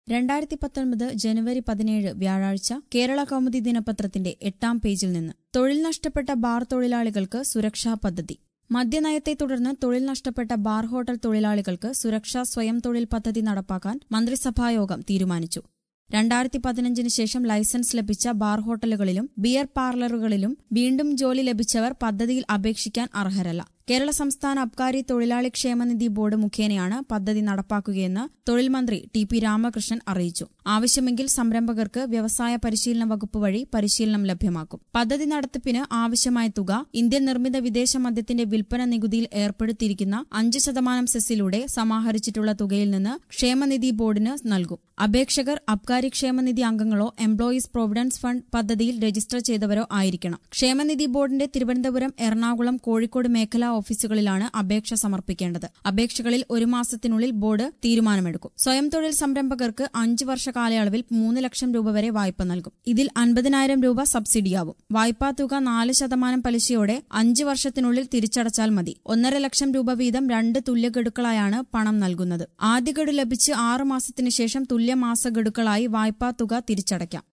രണ്ടായിരത്തി പത്തൊൻപത് ജനുവരി പതിനേഴ് വ്യാഴാഴ്ച കേരള കൗമുദി ദിനപത്രത്തിന്റെ എട്ടാം പേജിൽ നിന്ന് തൊഴിൽ നഷ്ടപ്പെട്ട ബാർ തൊഴിലാളികൾക്ക് സുരക്ഷാ പദ്ധതി മദ്യനയത്തെ തുടർന്ന് തൊഴിൽ നഷ്ടപ്പെട്ട ബാർ ഹോട്ടൽ തൊഴിലാളികൾക്ക് സുരക്ഷാ സ്വയം തൊഴിൽ പദ്ധതി നടപ്പാക്കാൻ മന്ത്രിസഭായോഗം തീരുമാനിച്ചു രണ്ടായിരത്തി പതിനഞ്ചിന് ശേഷം ലൈസൻസ് ലഭിച്ച ബാർ ഹോട്ടലുകളിലും ബിയർ പാർലറുകളിലും വീണ്ടും ജോലി ലഭിച്ചവർ പദ്ധതിയിൽ അപേക്ഷിക്കാൻ അർഹരല്ല കേരള സംസ്ഥാന അബ്കാരി തൊഴിലാളി ക്ഷേമനിധി ബോർഡ് മുഖേനയാണ് പദ്ധതി നടപ്പാക്കുകയെന്ന് തൊഴിൽ മന്ത്രി ടി പി രാമകൃഷ്ണൻ അറിയിച്ചു ആവശ്യമെങ്കിൽ സംരംഭകർക്ക് വ്യവസായ പരിശീലന വകുപ്പ് വഴി പരിശീലനം ലഭ്യമാക്കും പദ്ധതി നടത്തിപ്പിന് ആവശ്യമായ തുക ഇന്ത്യൻ നിർമ്മിത വിദേശ മദ്യത്തിന്റെ വിൽപ്പന നികുതിയിൽ ഏർപ്പെടുത്തിയിരിക്കുന്ന അഞ്ച് ശതമാനം സെസ്സിലൂടെ സമാഹരിച്ചിട്ടുള്ള തുകയിൽ നിന്ന് ക്ഷേമനിധി ബോർഡിന് നൽകും അപേക്ഷകർ അബ്കാരി ക്ഷേമനിധി അംഗങ്ങളോ എംപ്ലോയീസ് പ്രൊവിഡൻസ് ഫണ്ട് പദ്ധതിയിൽ രജിസ്റ്റർ ചെയ്തവരോ ആയിരിക്കണം ക്ഷേമനിധി ബോർഡിന്റെ തിരുവനന്തപുരം എറണാകുളം കോഴിക്കോട് മേഖലാ ഓഫീസുകളിലാണ് അപേക്ഷ സമർപ്പിക്കേണ്ടത് അപേക്ഷകളിൽ ഒരു മാസത്തിനുള്ളിൽ ബോർഡ് തീരുമാനമെടുക്കും സ്വയം തൊഴിൽ സംരംഭകർക്ക് അഞ്ച് വർഷ കാലയളവിൽ മൂന്ന് ലക്ഷം രൂപ വരെ വായ്പ നൽകും ഇതിൽ അൻപതിനായിരം രൂപ സബ്സിഡിയാവും വായ്പാ തുക നാല് ശതമാനം പലിശയോടെ അഞ്ച് വർഷത്തിനുള്ളിൽ തിരിച്ചടച്ചാൽ മതി ഒന്നര ലക്ഷം രൂപ വീതം രണ്ട് തുല്യഗഡുക്കളായാണ് പണം നൽകുന്നത് ആദ്യ ഗഡു ലഭിച്ച് ആറ് മാസത്തിനു ശേഷം തുല്യമാസ ഗഡുക്കളായി വായ്പാ തുക തിരിച്ചടയ്ക്കാം